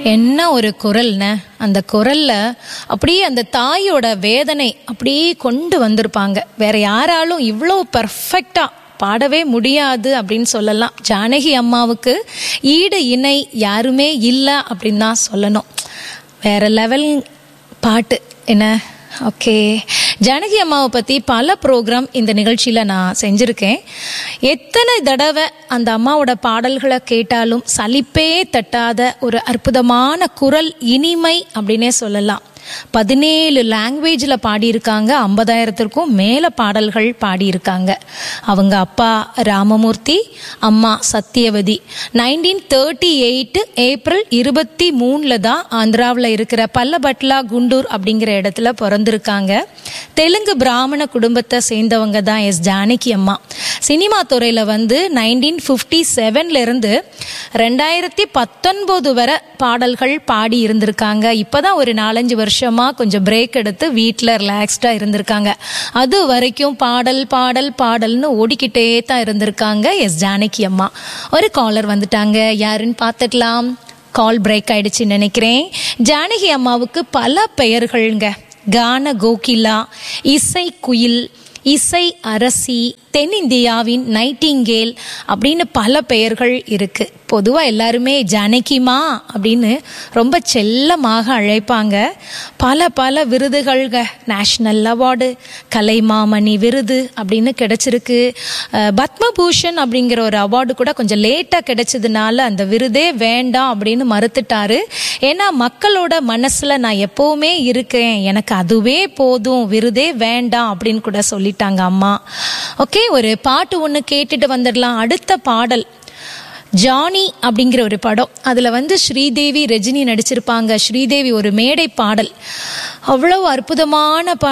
என்ன ஒரு குரல்ன அந்த குரல்ல அப்படியே அந்த தாயோட வேதனை அப்படியே கொண்டு வந்திருப்பாங்க வேற யாராலும் இவ்வளோ பர்ஃபெக்டா பாடவே முடியாது அப்படின்னு சொல்லலாம் ஜானகி அம்மாவுக்கு ஈடு இணை யாருமே இல்லை அப்படின்னு தான் சொல்லணும் வேற லெவல் பாட்டு என்ன ஓகே ஜானகி அம்மாவை பற்றி பல ப்ரோக்ராம் இந்த நிகழ்ச்சியில் நான் செஞ்சுருக்கேன் எத்தனை தடவை அந்த அம்மாவோட பாடல்களை கேட்டாலும் சலிப்பே தட்டாத ஒரு அற்புதமான குரல் இனிமை அப்படின்னே சொல்லலாம் பதினேழு லாங்குவேஜில் பாடியிருக்காங்க ஐம்பதாயிரத்திற்கும் மேலே பாடல்கள் பாடியிருக்காங்க அவங்க அப்பா ராமமூர்த்தி அம்மா Sathyavathi nineteen thirty eight April இருபத்தி மூணில் தான் ஆந்திராவில் இருக்கிற பல்லபட்லா குண்டூர் அப்படிங்கிற இடத்துல பிறந்திருக்காங்க தெலுங்கு பிராமண குடும்பத்தை சேர்ந்தவங்க தான் எஸ் ஜானகி அம்மா சினிமா துறையில் வந்து நைன்டீன் ஃபிஃப்டி செவன்லேருந்து ரெண்டாயிரத்தி பத்தொன்பது வரை பாடல்கள் பாடி இருந்திருக்காங்க இப்போதான் ஒரு நாலஞ்சு வருஷமா கொஞ்சம் பிரேக் எடுத்து வீட்டில் ரிலாக்ஸ்டாக இருந்திருக்காங்க அது வரைக்கும் பாடல் பாடல் பாடல்னு ஓடிக்கிட்டே தான் இருந்திருக்காங்க எஸ் ஜானகி அம்மா ஒரு காலர் வந்துட்டாங்க யாருன்னு பார்த்துக்கலாம் கால் பிரேக் ஆயிடுச்சுன்னு நினைக்கிறேன் ஜானகி அம்மாவுக்கு பல பெயர்கள்ங்க கான கோகிலா இசை குயில் இசை அரசி தென்னிந்தியாவின் நைட்டிங்கேல் அப்படின்னு பல பெயர்கள் இருக்கு பொதுவாக எல்லாருமே ஜானகிமா அப்படின்னு ரொம்ப செல்லமாக அழைப்பாங்க பல பல விருதுகள்க நேஷ்னல் அவார்டு கலைமாமணி விருது அப்படின்னு கிடைச்சிருக்கு அஹ் பத்மபூஷன் அப்படிங்கிற ஒரு அவார்டு கூட கொஞ்சம் லேட்டாக கிடைச்சதுனால அந்த விருதே வேண்டாம் அப்படின்னு மறுத்துட்டாரு ஏன்னா மக்களோட மனசில் நான் எப்போவுமே இருக்கேன் எனக்கு அதுவே போதும் விருதே வேண்டாம் அப்படின்னு கூட சொல்லிட்டாங்க அம்மா ஓகே ஒரு பாட்டு ஒன்று கேட்டுட்டு வந்துடலாம் அடுத்த பாடல் ஜானி அப்படிங்கிற ஒரு படம் அதில் வந்து ஸ்ரீதேவி ரஜினி நடிச்சிருப்பாங்க ஸ்ரீதேவி ஒரு மேடை பாடல் அவ்வளவு அற்புதமான பா